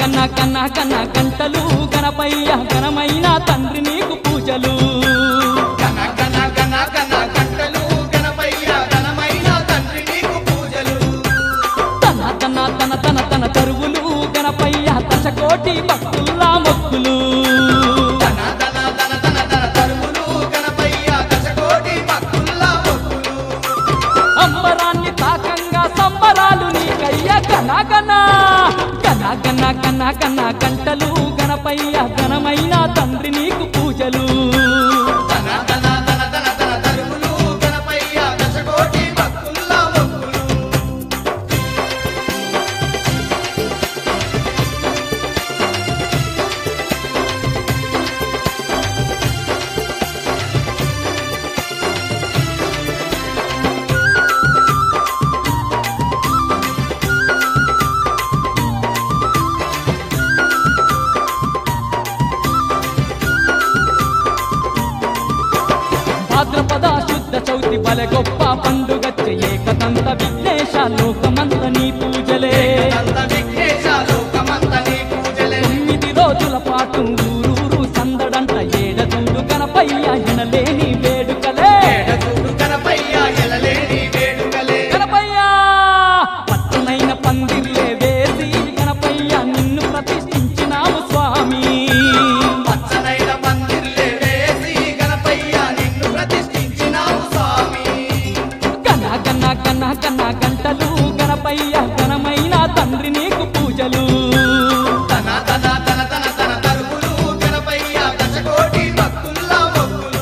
కన్న కన్న కన్న గంటలు గణపయ్య ఘనమైన తండ్రి నీకు పూజలు గణ గణ గణ గణ గంటలు గణపయ్య ఘనమైన తండ్రి నీకు పూజలు తన తన తన తన తన తరువులు గణపయ్య దశకోటి భక్తుల్లా మొక్కులు ధన ధన ధన ధన ధన తరుములు గణపయ్య దశకోటి భక్తుల్లా మొక్కులు అంబరాన్ని తాకంగా సంబరాలు నీకయ్య కన కన కన కన కన కన గంటలు గణపయ్య ఘనమైన తండ్రి నీకు పూజలు ధన ధన ధన ధన ధన తరుములు గణపయ్య దశకోటి భక్తుల్లా మొక్కులు భాద్రపద శుద్ధ చౌతి బలె గొప్ప పండుగచ్చే ఏకదంత విఘ్నేశ లోకమంత నీ పూజలే నంద విఘ్నేశ లోకమంత నీ పూజలే తొమ్మిది రోజుల పాటు ఊరూరు సందడంట ఏడదూడు గణపయ్య ఎనలేని వేడుకలే ఏడచూడు గణపయ్య ఎలలేని వేడుకలే గణపయ్య పచ్చనైన పందిర్లే వేసి గణపయ్య నిన్ను ప్రతిష్ఠించినాము స్వామి పచ్చనైన పందిర్లే వేసి గణపయ్య నిన్ను ప్రతిష్ఠించినావు స్వామి కన కన కన కన గంటలు గణపయ్య ఘనమైన తండ్రి నీకు పూజలు తన తన తన తన తన తరుపులు గణపయ్య దశకోటి భక్తుల్లా మొక్కులు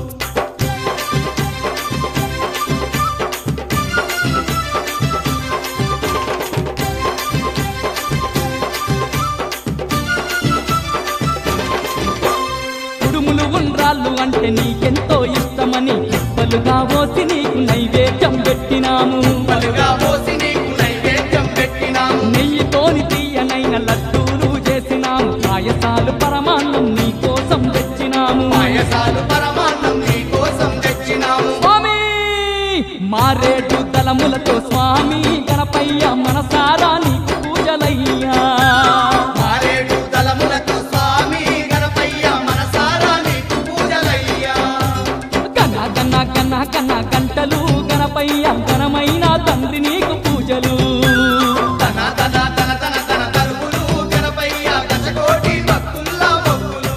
కుడుములు ఉండ్రాళ్ళు అంటే నీకెంతో ఇష్టమని పలుగా ఓసి నీకు నైవేద్యం పెట్టినాము పలుగా పోసి నీకు నైవేద్యం పెట్టినాము నెయ్యితోని తీయనైన లడ్డూలు చేసినాము పాయసాలు పరమాన్నం నీ కోసం తెచ్చినాము పాయసాలు పరమాన్నం నీ కోసం తెచ్చినాము స్వామి మారేడు దళములతో స్వామి గణపయ్య మనసారా నీకు పూజలయ్యా మారేడు తలములతో స్వామి గణపయ్య మనసారా నీకు పూజలయ్యా కన కన కన కన గంటలు గణపయ్య ఘనమైన తండ్రి నీకు పూజలు తన తన తన తన తన తరుపులు గణపయ్య దశకోటి భక్తుల్లా మొక్కులు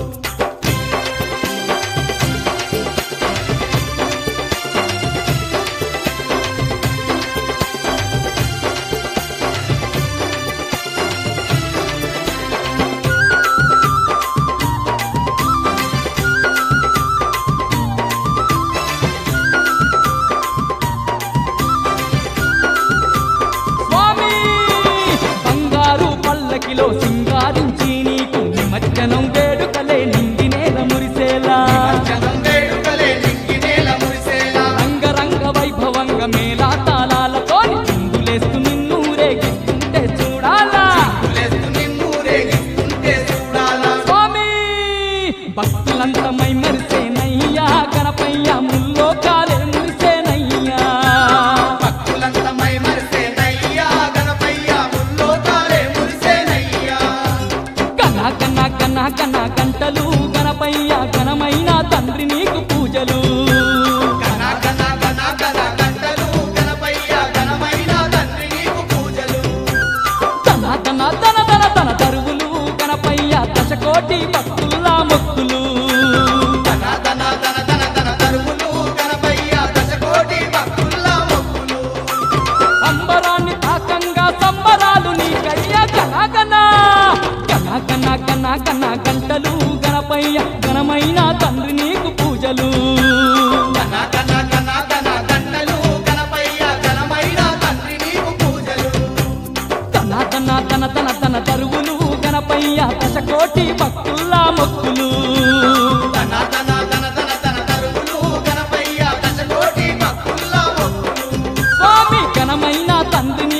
స్వామి బంగారు పల్లకిలో సింగారించి నీకు నిమజ్జనం వేడుకలే నిండి నేల మురిసేలా జనం వేడుకలే నింగి నేల మురిసేలా రంగరంగ వైభవంగ మేళా తాళాలతో చిందులేస్తూ నిన్ను రేగిస్తుంటే చూడాలా పులేస్తు నిన్ను రేగిస్తుంటే చూడాలా స్వామి భక్తులంతమై మరిసేనయ్యా గణపయ్య ముల్లో కాలే మురిసేనయ్యా భక్తులంతమై మరిసేనయ్యా గణపయ్య ముల్లోకాలే మురిసేనయ్యా కన కన కన కన గంటలు గణపయ్య ఘనమైన తండ్రి నీకు పూజలు గణ గణ గణ గణ గంటలు గణపయ్య ఘనమైన తండ్రి నీకు పూజలు తన తన తన తన తన తరువులు గణపయ్య దశకోటి భక్తుల్లా మొక్కులు ధన ధన ధన ధన ధన తరుములు గణపయ్య దశకోటి భక్తుల్లా మొక్కులు అంబరాన్ని తాకంగా సంబరాలు నీకయ్య కన కన కన కన కన కన గంటలు గణపయ్య ఘనమైన తండ్రి నీకు పూజలు గణ గణ గణ గణ గంటలు గణపయ్య ఘనమైన తండ్రి నీకు పూజలు తన తన తన తన తన తరువులు గణపయ్య దశకోటి భక్తుల్లా మొక్కులు ధన ధన ధన ధన ధన తరుములు గణపయ్య దశకోటి భక్తుల్లా మొక్కులు స్వామి ఘనమైన తండ్రిని